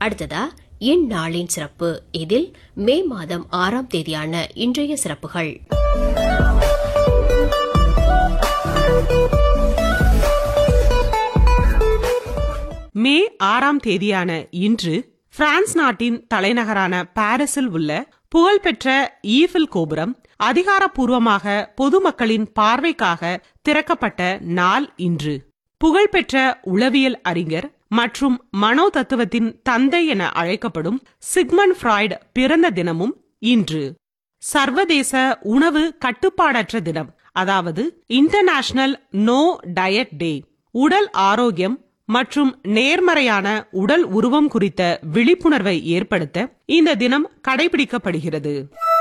அடுத்ததா இந்நாளின் சிறப்பு இதில் மே மாதம் ஆறாம் தேதியான இன்றைய சிறப்புகள் மே ஆறாம் தேதியான இன்று பிரான்ஸ் நாட்டின் தலைநகரான பாரிஸில் உள்ள புகழ்பெற்ற ஈஃபில் கோபுரம் அதிகாரப்பூர்வமாக பொதுமக்களின் பார்வைக்காக திறக்கப்பட்ட நாள் இன்று புகழ்பெற்ற உளவியல் அறிஞர் மற்றும் மனோ தத்துவத்தின் தந்தை என அழைக்கப்படும் சிக்மன் ஃப்ராய்டு பிறந்த தினமும் இன்று சர்வதேச உணவு கட்டுப்பாடற்ற தினம் அதாவது இன்டர்நேஷனல் நோ டயட் டே உடல் ஆரோக்கியம் மற்றும் நேர்மறையான உடல் உருவம் குறித்த விழிப்புணர்வை ஏற்படுத்த இந்த தினம் கடைபிடிக்கப்படுகிறது